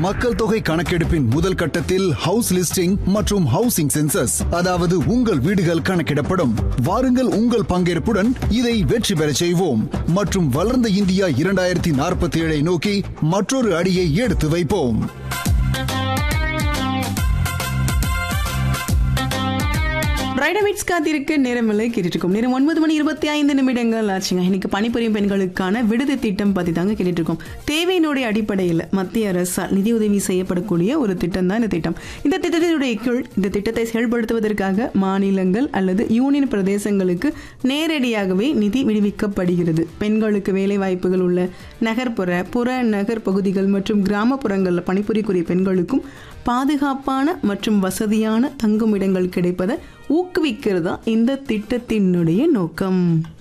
மக்கள் தொகை கணக்கெடுப்பின் முதல் கட்டத்தில் ஹவுஸ் லிஸ்டிங் மற்றும் ஹவுசிங் சென்சஸ் அதாவது உங்கள் வீடுகள் கணக்கிடப்படும் வாருங்கள் உங்கள் பங்கேற்புடன் இதை வெற்றி பெறச் செய்வோம் மற்றும் வளர்ந்த இந்தியா இரண்டாயிரத்தி நாற்பத்தி ஏழை நோக்கி மற்றொரு அடியை எடுத்து வைப்போம் பிரைடமிட்ஸ் காத்திருக்க நேரமில்லை கேட்டுட்டு இருக்கோம் நேரம் ஒன்பது மணி இருபத்தி ஐந்து நிமிடங்கள் ஆச்சுங்க இன்னைக்கு பணிபுரியும் பெண்களுக்கான விடுதி திட்டம் பத்தி தாங்க கேட்டுட்டு இருக்கோம் தேவையினுடைய அடிப்படையில் மத்திய அரசால் நிதியுதவி செய்யப்படக்கூடிய ஒரு திட்டம் தான் இந்த திட்டம் இந்த திட்டத்தினுடைய கீழ் இந்த திட்டத்தை செயல்படுத்துவதற்காக மாநிலங்கள் அல்லது யூனியன் பிரதேசங்களுக்கு நேரடியாகவே நிதி விடுவிக்கப்படுகிறது பெண்களுக்கு வேலை வாய்ப்புகள் உள்ள நகர்ப்புற புற நகர் பகுதிகள் மற்றும் கிராமப்புறங்களில் பணிபுரியக்கூடிய பெண்களுக்கும் பாதுகாப்பான மற்றும் வசதியான தங்குமிடங்கள் கிடைப்பதை ஊக்குவிக்கிறதா இந்த திட்டத்தினுடைய நோக்கம்